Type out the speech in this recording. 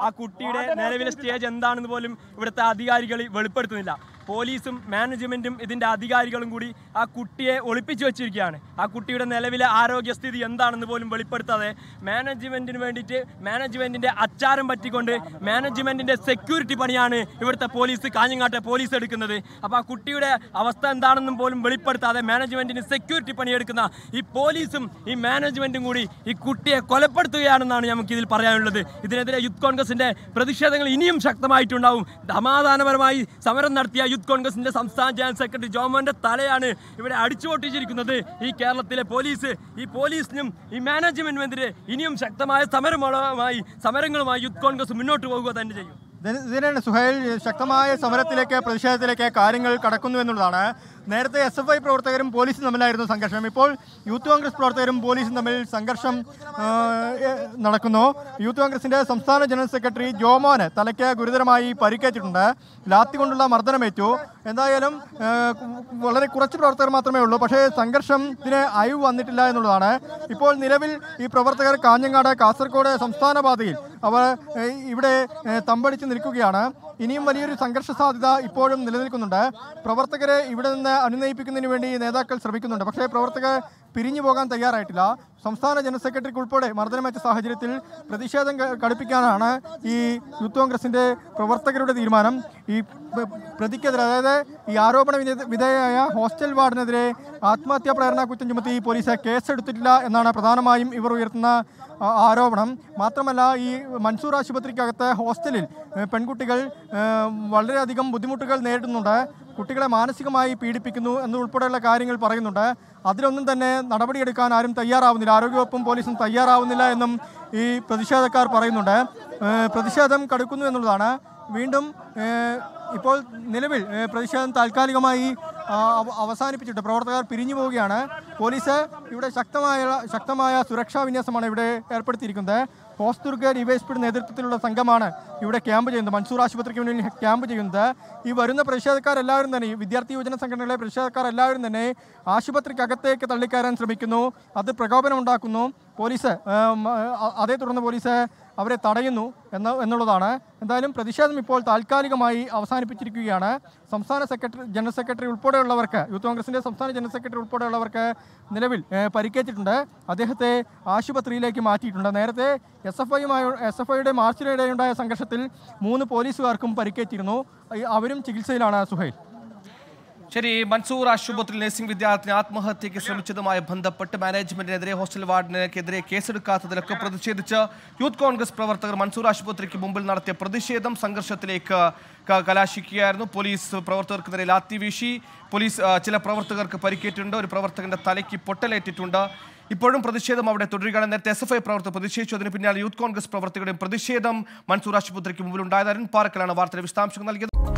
ആ കുട്ടിയുടെ നിലവിലെ സ്റ്റേജ് എന്താണെന്ന് പോലും ഇവിടുത്തെ അധികാരികൾ വെളിപ്പെടുത്തുന്നില്ല പോലീസും മാനേജ്മെന്റും ഇതിന്റെ അധികാരികളും കൂടി ആ കുട്ടിയെ ഒളിപ്പിച്ചു വെച്ചിരിക്കുകയാണ് ആ കുട്ടിയുടെ നിലവിലെ ആരോഗ്യസ്ഥിതി എന്താണെന്ന് പോലും വെളിപ്പെടുത്താതെ മാനേജ്മെന്റിന് വേണ്ടിയിട്ട് മാനേജ്മെന്റിന്റെ അച്ചാരം പറ്റിക്കൊണ്ട് മാനേജ്മെന്റിന്റെ സെക്യൂരിറ്റി പണിയാണ് ഇവിടുത്തെ പോലീസ് കാഞ്ഞങ്ങാട്ടെ പോലീസ് എടുക്കുന്നത് അപ്പോൾ ആ കുട്ടിയുടെ അവസ്ഥ എന്താണെന്നും പോലും വെളിപ്പെടുത്താതെ മാനേജ്മെന്റിന് സെക്യൂരിറ്റി പണിയെടുക്കുന്ന ഈ പോലീസും ഈ മാനേജ്മെന്റും കൂടി ഈ കുട്ടിയെ കൊലപ്പെടുത്തുകയാണെന്നാണ് നമുക്ക് ഇതിൽ പറയാനുള്ളത് ഇതിനെതിരെ യൂത്ത് കോൺഗ്രസിന്റെ പ്രതിഷേധങ്ങൾ ഇനിയും ശക്തമായിട്ടുണ്ടാവും സമാധാനപരമായി സമരം നടത്തിയ യൂത്ത് കോൺഗ്രസിന്റെ സംസ്ഥാന ജനറൽ സെക്രട്ടറി ജോമോന്റെ തലയാണ് ഇവിടെ അടിച്ചു പൊട്ടിച്ചിരിക്കുന്നത് ഈ കേരളത്തിലെ പോലീസ് ഈ പോലീസിനും ഈ മാനേജ്മെന്റിനെതിരെ ഇനിയും ശക്തമായ സമരങ്ങളുമായി സമരങ്ങളുമായി യൂത്ത് കോൺഗ്രസ് മുന്നോട്ട് പോകുക തന്നെ ചെയ്യും ഇതിന് ഇതിനാണ് സുഹൈൽ ശക്തമായ സമരത്തിലേക്ക് പ്രതിഷേധത്തിലേക്ക് കാര്യങ്ങൾ കടക്കുന്നു എന്നുള്ളതാണ് നേരത്തെ എസ് എഫ് ഐ പ്രവർത്തകരും പോലീസും തമ്മിലായിരുന്നു സംഘർഷം ഇപ്പോൾ യൂത്ത് കോൺഗ്രസ് പ്രവർത്തകരും പോലീസും തമ്മിൽ സംഘർഷം ആ, ഏ, നടക്കുന്നു യൂത്ത് കോൺഗ്രസിന്റെ സംസ്ഥാന ജനറൽ സെക്രട്ടറി ജോമോന് തലയ്ക്ക് ഗുരുതരമായി പരിക്കേറ്റിട്ടുണ്ട് ലാത്തി കൊണ്ടുള്ള മർദ്ദനമേറ്റു എന്തായാലും ആ, വളരെ കുറച്ച് പ്രവർത്തകർ മാത്രമേ ഉള്ളൂ പക്ഷേ സംഘർഷത്തിന് അയവ് വന്നിട്ടില്ല എന്നുള്ളതാണ് ഇപ്പോൾ നിലവിൽ ഈ പ്രവർത്തകർ കാഞ്ഞങ്ങാട് കാസർഗോഡ് സംസ്ഥാന പാതയിൽ അവർ ഏ, ഇവിടെ ഏ, തമ്പടിച്ച് നിൽക്കുകയാണ് ഇനിയും വലിയൊരു സംഘർഷ സാധ്യത ഇപ്പോഴും നിലനിൽക്കുന്നുണ്ട് പ്രവർത്തകരെ ഇവിടെ നിന്ന് അനുനയിപ്പിക്കുന്നതിന് വേണ്ടി നേതാക്കൾ ശ്രമിക്കുന്നുണ്ട് പക്ഷേ പ്രവർത്തകർ പിരിഞ്ഞു പോകാൻ തയ്യാറായിട്ടില്ല സംസ്ഥാന ജനറൽ സെക്രട്ടറിക്ക് ഉൾപ്പെടെ മർദ്ദനമേറ്റ സാഹചര്യത്തിൽ പ്രതിഷേധം ക- കടുപ്പിക്കാനാണ് ഈ യൂത്ത് കോൺഗ്രസിന്റെ പ്രവർത്തകരുടെ തീരുമാനം ഈ പ്ര- പ്രതിക്കെതിരെ അതായത് ഈ ആരോപണ വിധേ- വിധേയയായ ഹോസ്റ്റൽ വാർഡിനെതിരെ ആത്മഹത്യാ പ്രേരണ കുറ്റം ചുമത്തി പോലീസ് കേസെടുത്തിട്ടില്ല എന്നാണ് പ്രധാനമായും ഇവർ ഉയർത്തുന്ന ആ, ആരോപണം മാത്രമല്ല ഈ മൻസൂർ ആശുപത്രിക്കകത്ത് ഹോസ്റ്റലിൽ ഏ, പെൺകുട്ടികൾ ഏ, വളരെയധികം ബുദ്ധിമുട്ടുകൾ നേരിടുന്നുണ്ട് കുട്ടികളെ മാനസികമായി പീഡിപ്പിക്കുന്നു എന്നുൾപ്പെടെയുള്ള കാര്യങ്ങൾ പറയുന്നുണ്ട് അതിലൊന്നും തന്നെ നടപടിയെടുക്കാൻ ആരും തയ്യാറാവുന്നില്ല ആരോഗ്യവകുപ്പും പോലീസും തയ്യാറാവുന്നില്ല എന്നും ഈ പ്രതിഷേധക്കാർ പറയുന്നുണ്ട് ഏ, പ്രതിഷേധം കടുക്കുന്നു എന്നുള്ളതാണ് വീണ്ടും ഏ, ഇപ്പോൾ നിലവിൽ ഏ, പ്രതിഷേധം താൽക്കാലികമായി ആ, അവ- അവസാനിപ്പിച്ചിട്ട് പ്രവർത്തകർ പിരിഞ്ഞു പോവുകയാണ് പോലീസ് ഇവിടെ ശക്തമായ ശക്തമായ സുരക്ഷാ വിന്യാസമാണ് ഇവിടെ ഏർപ്പെടുത്തിയിരിക്കുന്നത് ഹോസ്ദുർഗ് ഡിവൈഎസ്പിയുടെ നേതൃത്വത്തിലുള്ള സംഘമാണ് ഇവിടെ ക്യാമ്പ് ചെയ്യുന്നത് മൻസൂർ ആശുപത്രിക്ക് മുന്നിൽ ക്യാമ്പ് ചെയ്യുന്നത് ഈ വരുന്ന പ്രതിഷേധക്കാരെല്ലാവരും തന്നെ ഈ വിദ്യാർത്ഥി യുവജന സംഘടനകളിലെ പ്രതിഷേധക്കാരെല്ലാവരും തന്നെ ആശുപത്രിക്കകത്തേക്ക് തള്ളിക്കയറാൻ ശ്രമിക്കുന്നു അത് പ്രകോപനം ഉണ്ടാക്കുന്നു പോലീസ് ഏം, അ- അതേ തുടർന്ന് പോലീസ് അവരെ തടയുന്നു എന്ന എന്നുള്ളതാണ് എന്തായാലും പ്രതിഷേധം ഇപ്പോൾ താൽക്കാലികമായി അവസാനിപ്പിച്ചിരിക്കുകയാണ് സംസ്ഥാന സെക്രട്ടറി ജനറൽ സെക്രട്ടറി ഉൾപ്പെടെയുള്ളവർക്ക് യൂത്ത് കോൺഗ്രസിന്റെ സംസ്ഥാന ജനറൽ സെക്രട്ടറി ഉൾപ്പെടെയുള്ളവർക്ക് നിലവിൽ ഏഹ്, പരിക്കേറ്റിട്ടുണ്ട് അദ്ദേഹത്തെ ആശുപത്രിയിലേക്ക് മാറ്റിയിട്ടുണ്ട് നേരത്തെ എസ് എഫ് ഐയുമായി എസ് എഫ് ഐയുടെ മാർച്ചിനിടെയുണ്ടായ സംഘർഷത്തിൽ മൂന്ന് പോലീസുകാർക്കും പരിക്കേറ്റിരുന്നു ഈ- അവരും ചികിത്സയിലാണ് സുഹൈൽ ശരി മൻസൂർ ആശുപത്രിയിൽ നഴ്സിംഗ് വിദ്യാർത്ഥിനി ആത്മഹത്യയ്ക്ക് ശ്രമിച്ചതുമായി ബന്ധപ്പെട്ട് മാനേജ്മെന്റിനെതിരെ ഹോസ്റ്റൽ വാർഡിനെതിരെ കേസെടുക്കാത്തതിലൊക്കെ പ്രതിഷേധിച്ച് യൂത്ത് കോൺഗ്രസ് പ്രവർത്തകർ മൻസൂർ ആശുപത്രിക്ക് മുമ്പിൽ നടത്തിയ പ്രതിഷേധം സംഘർഷത്തിലേക്ക് ക- കലാശിക്കുകയായിരുന്നു പോലീസ് പ്രവർത്തകർക്കെതിരെ ലാത്തി വീശി പോലീസ് ആ, ചില പ്രവർത്തകർക്ക് പരിക്കേറ്റിട്ടുണ്ട് ഒരു പ്രവർത്തകന്റെ തലയ്ക്ക് പൊട്ടലേറ്റിട്ടുണ്ട് ഇപ്പോഴും പ്രതിഷേധം അവിടെ തുടരുകയാണ് നേരത്തെ എസ് എഫ് ഐ പ്രവർത്തകർ പ്രതിഷേധിച്ചു അതിന് പിന്നാലെ യൂത്ത് കോൺഗ്രസ് പ്രവർത്തകരുടെയും പ്രതിഷേധം മൻസൂർ ആശുപത്രിക്ക് മുമ്പിൽ ഉണ്ടായത് അരുൺ പാറക്കലാണ് വാർത്തയുടെ വിശദാംശങ്ങൾ നൽകിയത്